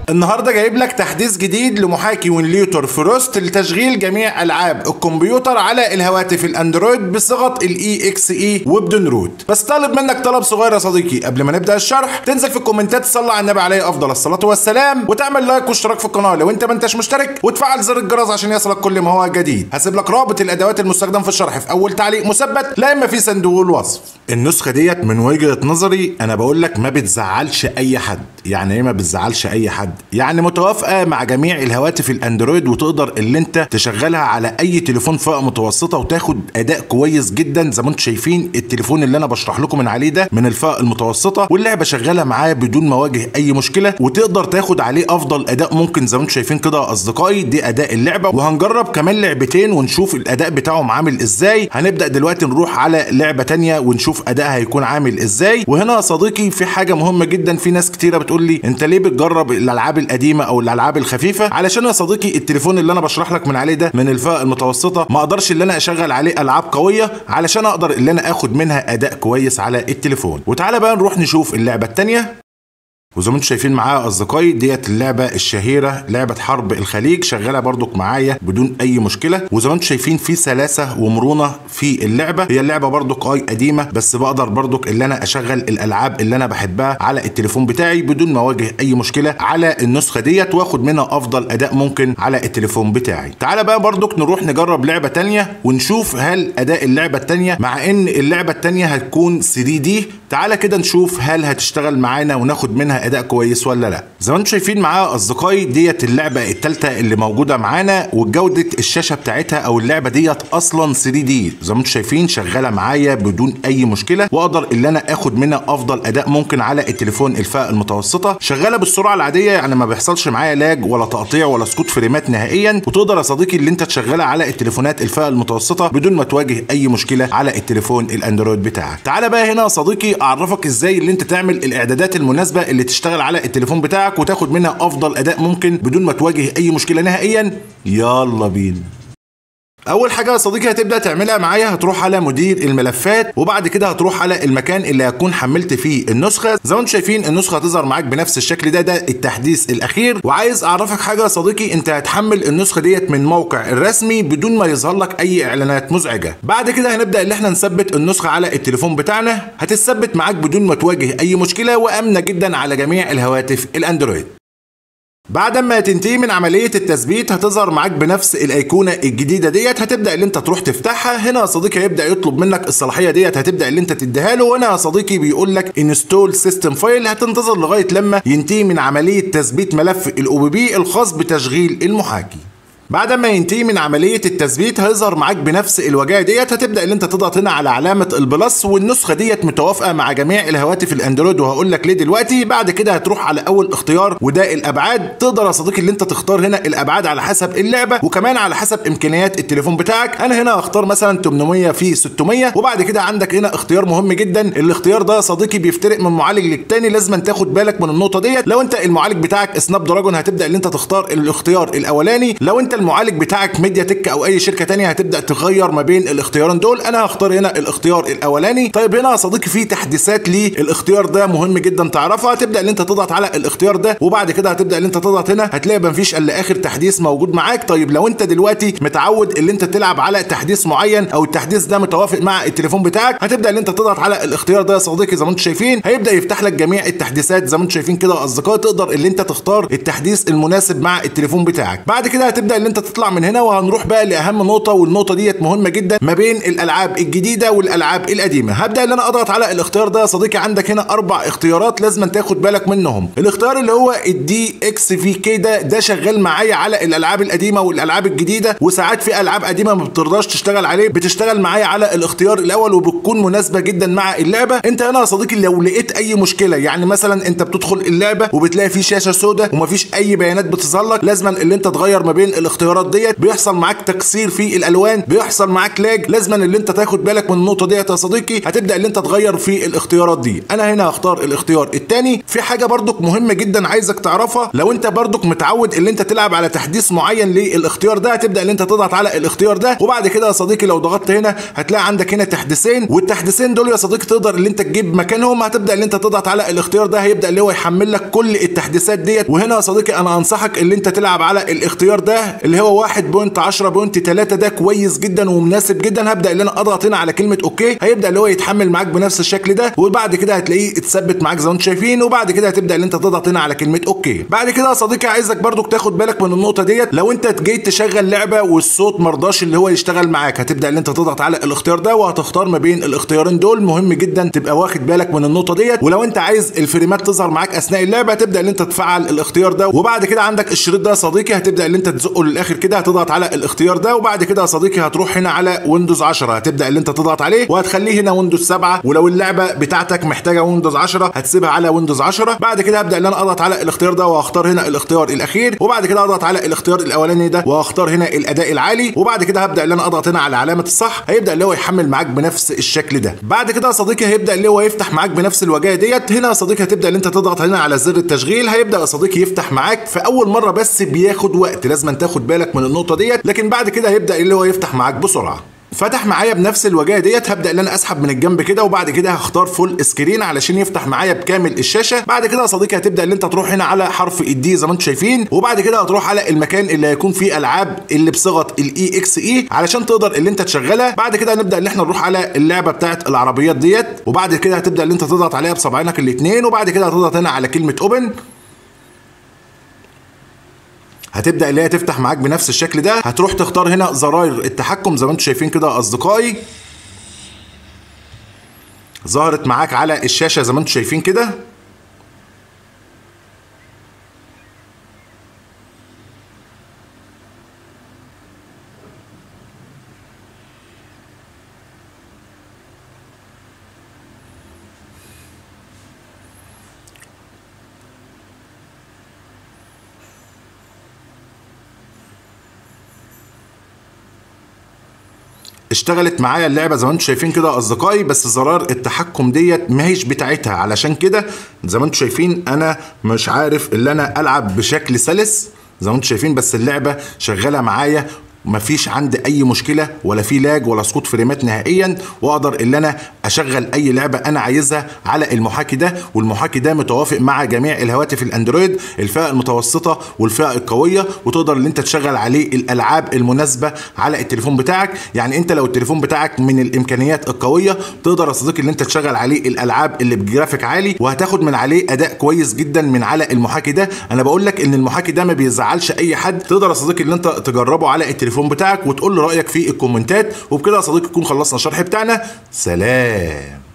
النهارده جايب لك تحديث جديد لمحاكي وينليوتر فروست لتشغيل جميع العاب الكمبيوتر على الهواتف الاندرويد بصيغه الاي اكس اي وبدون روت بس طالب منك طلب صغير يا صديقي قبل ما نبدا الشرح تنزل في الكومنتات تصلي على النبي عليه افضل الصلاه والسلام وتعمل لايك واشتراك في القناه لو انت ما انتش مشترك وتفعل زر الجرس عشان يصلك كل ما هو جديد هسيب لك رابط الادوات المستخدم في الشرح في اول تعليق مثبت لا اما في صندوق الوصف النسخه ديت من وجهه نظري انا بقول لك ما بتزعلش اي حد يعني ايه ما بتزعلش اي حد يعني متوافقه مع جميع الهواتف الاندرويد وتقدر اللي انت تشغلها على اي تليفون فئه متوسطه وتاخد اداء كويس جدا زي ما انتم شايفين التليفون اللي انا بشرح لكم من عليه ده من الفئه المتوسطه واللعبه شغاله معاه بدون ما واجه اي مشكله وتقدر تاخد عليه افضل اداء ممكن زي ما انتم شايفين كده يا اصدقائي دي اداء اللعبه وهنجرب كمان لعبتين ونشوف الاداء بتاعهم عامل ازاي هنبدا دلوقتي نروح على لعبه تانية ونشوف ادائها هيكون عامل ازاي وهنا يا صديقي في حاجه مهمه جدا في ناس كتيره بتقول لي انت ليه بتجرب الالعاب القديمه او الالعاب الخفيفه علشان يا صديقي التليفون اللي انا بشرح لك من عليه ده من الفئه المتوسطه ما اقدرش اللي انا اشغل عليه العاب قويه علشان اقدر اللي انا اخد منها اداء كويس على التليفون وتعالى بقى نروح نشوف اللعبه التانية وزي ما انتم شايفين معايا اصدقائي ديت اللعبه الشهيره لعبه حرب الخليج شغاله برضك معايا بدون اي مشكله وزي ما انتم شايفين في سلاسه ومرونه في اللعبه هي اللعبه برضك اي قديمه بس بقدر برضك اللي انا اشغل الالعاب اللي انا بحبها على التليفون بتاعي بدون ما اواجه اي مشكله على النسخه ديت واخد منها افضل اداء ممكن على التليفون بتاعي تعالى بقى برضك نروح نجرب لعبه تانية ونشوف هل اداء اللعبه التانية مع ان اللعبه التانية هتكون 3 دي تعالى كده نشوف هل هتشتغل معانا وناخد منها اداء كويس ولا لا زي ما انتم شايفين معايا اصدقائي ديت اللعبه الثالثه اللي موجوده معانا وجوده الشاشه بتاعتها او اللعبه ديت اصلا 3 دي زي ما انتم شايفين شغاله معايا بدون اي مشكله واقدر ان انا اخد منها افضل اداء ممكن على التليفون الفئه المتوسطه شغاله بالسرعه العاديه يعني ما بيحصلش معايا لاج ولا تقطيع ولا سقوط فريمات نهائيا وتقدر يا صديقي اللي انت تشغلها على التليفونات الفئه المتوسطه بدون ما تواجه اي مشكله على التليفون الاندرويد بتاعك تعالى بقى هنا يا صديقي اعرفك ازاي اللي انت تعمل الاعدادات المناسبه اللي تشتغل على التليفون بتاعك وتاخد منها افضل اداء ممكن بدون ما تواجه اي مشكله نهائيا يلا بينا اول حاجه يا صديقي هتبدا تعملها معايا هتروح على مدير الملفات وبعد كده هتروح على المكان اللي هتكون حملت فيه النسخه زي ما انتم شايفين النسخه هتظهر معاك بنفس الشكل ده ده التحديث الاخير وعايز اعرفك حاجه يا صديقي انت هتحمل النسخه ديت من موقع الرسمي بدون ما يظهر لك اي اعلانات مزعجه بعد كده هنبدا ان احنا نثبت النسخه على التليفون بتاعنا هتثبت معاك بدون ما تواجه اي مشكله وامنه جدا على جميع الهواتف الاندرويد بعد ما تنتهي من عملية التثبيت هتظهر معاك بنفس الأيقونة الجديدة ديت هتبدأ اللي انت تروح تفتحها هنا يا صديقي هيبدأ يطلب منك الصلاحية ديت هتبدأ اللي انت تديها له وهنا يا صديقي بيقول لك انستول سيستم فايل هتنتظر لغاية لما ينتهي من عملية تثبيت ملف الاو بي بي الخاص بتشغيل المحاكي بعد ما ينتهي من عملية التثبيت هيظهر معاك بنفس الوجهة ديت هتبدأ ان انت تضغط هنا على علامة البلس والنسخة ديت متوافقة مع جميع الهواتف الاندرويد وهقول لك ليه دلوقتي بعد كده هتروح على اول اختيار وده الابعاد تقدر يا صديقي اللي انت تختار هنا الابعاد على حسب اللعبة وكمان على حسب امكانيات التليفون بتاعك انا هنا هختار مثلا 800 في 600 وبعد كده عندك هنا اختيار مهم جدا الاختيار ده يا صديقي بيفترق من معالج للتاني لازم تاخد بالك من النقطة ديت لو انت المعالج بتاعك سناب دراجون هتبدأ ان انت تختار الاختيار الاولاني لو انت المعالج بتاعك ميديا تك او اي شركه تانية هتبدا تغير ما بين الاختيارين دول انا هختار هنا الاختيار الاولاني طيب هنا يا صديقي في تحديثات للاختيار ده مهم جدا تعرفها هتبدا ان انت تضغط على الاختيار ده وبعد كده هتبدا ان انت تضغط هنا هتلاقي مفيش الا اخر تحديث موجود معاك طيب لو انت دلوقتي متعود ان انت تلعب على تحديث معين او التحديث ده متوافق مع التليفون بتاعك هتبدا ان انت تضغط على الاختيار ده يا صديقي زي ما انتم شايفين هيبدا يفتح لك جميع التحديثات زي ما انتم شايفين كده يا اصدقائي تقدر ان انت تختار التحديث المناسب مع التليفون بتاعك بعد كده هتبدا ان انت تطلع من هنا وهنروح بقى لاهم نقطه والنقطه ديت مهمه جدا ما بين الالعاب الجديده والالعاب القديمه هبدا ان انا اضغط على الاختيار ده يا صديقي عندك هنا اربع اختيارات لازم تاخد بالك منهم الاختيار اللي هو الدي اكس في كي ده ده شغال معايا على الالعاب القديمه والالعاب الجديده وساعات في العاب قديمه ما بترضاش تشتغل عليه بتشتغل معايا على الاختيار الاول وبتكون مناسبه جدا مع اللعبه انت هنا يا صديقي لو لقيت اي مشكله يعني مثلا انت بتدخل اللعبه وبتلاقي في شاشه سوداء ومفيش اي بيانات بتظهر لك لازما اللي انت تغير ما بين الاختيارات ديت بيحصل معاك تكسير في الالوان بيحصل معاك لاج لازما اللي انت تاخد بالك من النقطه ديت يا صديقي هتبدا اللي انت تغير في الاختيارات دي انا هنا هختار الاختيار الثاني في حاجه برضك مهمه جدا عايزك تعرفها لو انت برضك متعود اللي انت تلعب على تحديث معين للاختيار ده هتبدا اللي انت تضغط على الاختيار ده وبعد كده يا صديقي لو ضغطت هنا هتلاقي عندك هنا تحديثين والتحديثين دول يا صديقي تقدر اللي انت تجيب مكانهم هتبدا اللي انت تضغط على الاختيار ده هيبدا اللي هو يحمل لك كل التحديثات ديت وهنا يا صديقي انا انصحك اللي انت تلعب على الاختيار ده اللي هو 1.10.3 ده كويس جدا ومناسب جدا هبدا اللي انا اضغط هنا على كلمه اوكي هيبدا اللي هو يتحمل معاك بنفس الشكل ده وبعد كده هتلاقيه اتثبت معاك زي ما انتم شايفين وبعد كده هتبدا اللي انت تضغط هنا على كلمه اوكي بعد كده يا صديقي عايزك برضك تاخد بالك من النقطه ديت لو انت جاي تشغل لعبه والصوت مرضاش اللي هو يشتغل معاك هتبدا اللي انت تضغط على الاختيار ده وهتختار ما بين الاختيارين دول مهم جدا تبقى واخد بالك من النقطه ديت ولو انت عايز الفريمات تظهر معاك اثناء اللعبه هتبدا اللي انت تفعل الاختيار ده وبعد كده عندك الشريط ده يا صديقي هتبدا اللي انت تزقه للاخر كده هتضغط على الاختيار ده وبعد كده يا صديقي هتروح هنا على ويندوز 10 هتبدا اللي انت تضغط عليه وهتخليه هنا ويندوز 7 ولو اللعبه بتاعتك محتاجه ويندوز 10 هتسيبها على ويندوز 10 بعد كده هبدا اللي انا اضغط على الاختيار ده وهختار هنا الاختيار الاخير وبعد كده اضغط على الاختيار الاولاني ده وهختار هنا الاداء العالي وبعد كده هبدا اللي انا اضغط هنا على علامه الصح هيبدا اللي هو يحمل معاك بنفس الشكل ده بعد كده يا صديقي هيبدا اللي هو يفتح معاك بنفس الواجهه ديت هنا يا صديقي هتبدا اللي انت تضغط هنا على زر التشغيل هيبدا يا صديقي يفتح معاك في اول مره بس بياخد وقت لازم تاخد بالك من النقطه ديت لكن بعد كده هيبدا اللي هو يفتح معاك بسرعه فتح معايا بنفس الواجهه ديت هبدا ان انا اسحب من الجنب كده وبعد كده هختار فول سكرين علشان يفتح معايا بكامل الشاشه بعد كده يا صديقي هتبدا ان انت تروح هنا على حرف الدي زي ما انتم شايفين وبعد كده هتروح على المكان اللي هيكون فيه العاب اللي بصيغه الاي اكس اي علشان تقدر اللي انت تشغلها بعد كده هنبدا ان احنا نروح على اللعبه بتاعه العربيات ديت وبعد كده هتبدا ان انت تضغط عليها بصبعينك الاثنين وبعد كده هتضغط هنا على كلمه اوبن هتبدا اللي هي تفتح معاك بنفس الشكل ده هتروح تختار هنا زراير التحكم زي ما انتم شايفين كده اصدقائي ظهرت معاك على الشاشه زي ما انتم شايفين كده اشتغلت معايا اللعبه زي ما انتم شايفين كده اصدقائي بس زرار التحكم ديت ما هيش بتاعتها علشان كده زي ما انتم شايفين انا مش عارف اللي انا العب بشكل سلس زي ما انتم شايفين بس اللعبه شغاله معايا مفيش عندي اي مشكله ولا في لاج ولا سقوط فريمات نهائيا واقدر ان انا اشغل اي لعبه انا عايزها على المحاكي ده والمحاكي ده متوافق مع جميع الهواتف الاندرويد الفئه المتوسطه والفئه القويه وتقدر ان انت تشغل عليه الالعاب المناسبه على التليفون بتاعك يعني انت لو التليفون بتاعك من الامكانيات القويه تقدر يا صديقي ان انت تشغل عليه الالعاب اللي بجرافيك عالي وهتاخد من عليه اداء كويس جدا من على المحاكي ده انا بقول لك ان المحاكي ده ما بيزعلش اي حد تقدر يا صديقي ان انت تجربه على التليفون التليفون بتاعك وتقول لي رايك في الكومنتات وبكده يا صديقي نكون خلصنا الشرح بتاعنا سلام